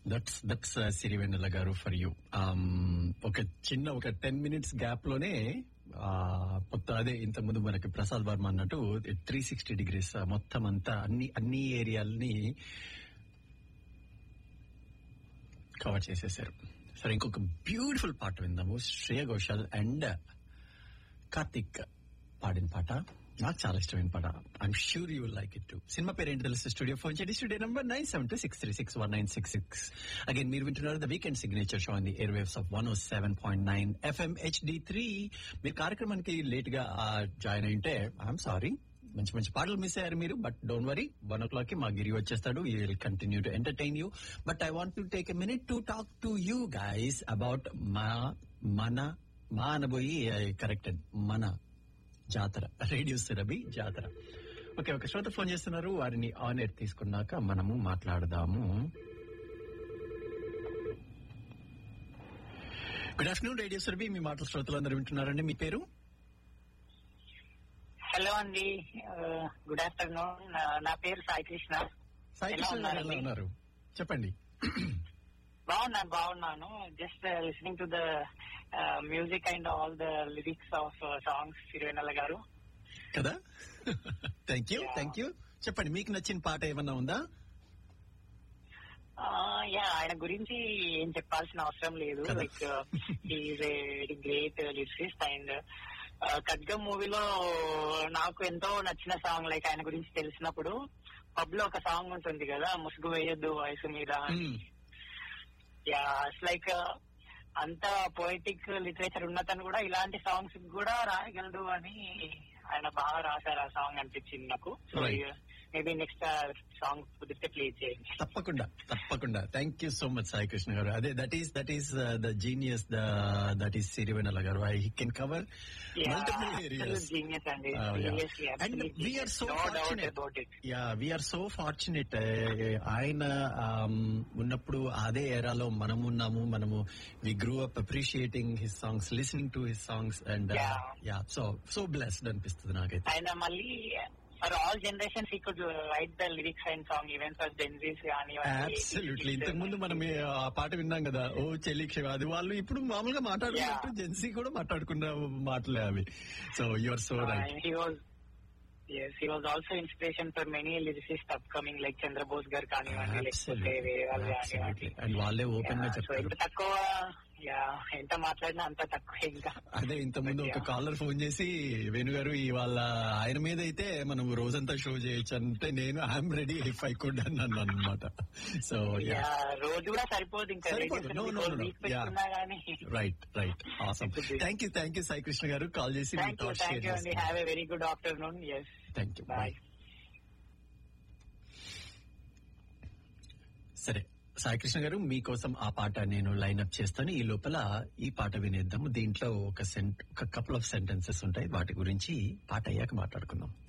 That's that's Sirivennela గారు for you ఒక చిన్న ఒక టెన్ మినిట్స్ గ్యాప్ లోనే ఆ, మొత్తం అదే ఇంత ముందు మనకి ప్రసాద్ వర్మ అన్నట్టు త్రీ సిక్స్టీ డిగ్రీస్ మొత్తం అంతా అన్ని అన్ని ఏరియాలని కవర్ చేసేసారు సరే ఇంకొక బ్యూటిఫుల్ పాట విందాము శ్రేయ ఘోషాల్ అండ్ కార్తిక్ పాడిన పాట నాకు చాలా ఇష్టమైన పాట I'm sure you like it too cinema పేరు ఏంటి తెలుసు స్టూడియో ఫోన్ చేయండి studio number nine seven two six three six one nine six six again మీరు వింటున్నారు the weekend signature show the air waves of one o seven point nine FM HD three మీరు కార్యక్రమానికి late గా join అయింటే I'm sorry మంచి మంచి పాటలు miss అయ్యారు మీరు but don't worry one o'clock కి మా గిరి వచ్చేస్తాడు you will continue to entertain you but I want to take a minute to talk to you guys about మా మన మా అనబోయి కరెక్టెడ్ మన జాతర రేడియో సురభి జాతర ఓకే ఒక శ్రోత ఫోన్ చేస్తున్నారు వారిని ఆన్ ఎయిర్ తీసుకున్నాక మనము మాట్లాడదాము గుడ్ ఆఫ్టర్నూన్ రేడియో సురభి మీ మాటల శ్రోతలందరూ వింటున్నారండి మీ పేరు హలో అండి గుడ్ ఆఫ్టర్నూన్ నా పేరు సాయి కృష్ణ సాయి ఎలా కృష్ణ గారు ఎలా ఉన్నారండి? ఉన్నారు చెప్పండి బాగున్నాను బాగున్నాను just listening to the music and all the lyrics of songs Sirivennela garu కదా thank you Yeah. Thank you చెప్పండి మీకు నచ్చిన పాట ఏమన్నా ఉందా యా ఆయన గురించి ఏం చెప్పాల్సిన అవసరం లేదు కదా. Like is a very great lyricist and Khadgam మూవీలో నాకు ఎంతో నచ్చిన సాంగ్ లైక్ ఆయన గురించి తెలిసినప్పుడు పబ్ లో ఒక సాంగ్ ఉంటుంది కదా ముసుగు వేయొద్దు వయసు మీద అని. Hmm. యా ఇట్స్ లైక్ అంత పోయిటిక్ లిటరేచర్ ఉన్నతను కూడా ఇలాంటి సాంగ్స్ కూడా రాయగలడు అని ఆయన బాగా రాశారు ఆ సాంగ్ అనిపించింది నాకు so Right. Maybe next song కుదిరితే ప్లే చేయండి తప్పకుండా తప్పకుండా thank you so much Sai Krishna garu అదే that is that is the genius the that is Sirivennela garu I can cover multiple areas genius అండి Oh, yeah. Seriously, And absolutely. we are so no doubt fortunate. about it. Ya we're so fortunate ఆయన um, ఉన్నప్పుడు అదే ఏరాలో మనము ఉన్నాము మనము we grew up appreciating his songs listening to his songs and Yeah. Ya so so blessed అనిపిస్తుంది నాకైతే ఆయన మళ్ళీ for all generations he could write the lyrics and song even for Gen Zs కానీ అబ్సల్యూట్లీ ఇంతకు ముందు మనం ఈ ఆ పాట విన్నాం కదా ఓ చెల్లి క్షమ అది వాళ్ళు ఇప్పుడు మామూలుగా మాట్లాడుకున్నట్టు Yeah. జెన్సీ కూడా మాట్లాడుకున్న మాటలే అవి so your so right he was yes he was also inspiration for many lyricists upcoming like Chandrabose garu కానివ్వండి లేకపోతే వేరే వాళ్ళు కానివ్వండి అండ్ వాళ్ళే ఓపెన్ గా Yeah, so చెప్తారు ఎంత తక్కువ యా ఎంత మాట్లాడినా అంత తక్కువ ఇంకా అదే ఇంత ముందు ఒక Yeah. కాలర్ ఫోన్ చేసి వేణు గారు ఇవాళ ఆయన మీద అయితే మనం రోజంతా షో చేయొచ్చు అంటే నేను I'm ready if I could అన్నాను అనమాట సో యా Yeah, రోజు కూడా సరిపోదు ఇంకా సరిపోదు. radios No, ని no, whole no, no. week పెట్టుకున్నా కానీ right right awesome thank you thank you Sai Krishna గారు కాల్ చేసి మీ thank you thoughts thank you share అండి have a very good afternoon yes thank you bye bye సరే సాయికృష్ణ గారు మీకోసం ఆ పాట నేను లైన్ అప్ చేస్తాను ఈ లోపల ఈ పాట వినేద్దాము దీంట్లో ఒక సెంట్ ఒక కపుల్ ఆఫ్ సెంటెన్సెస్ ఉంటాయి వాటి గురించి పాట అయ్యాక మాట్లాడుకుందాం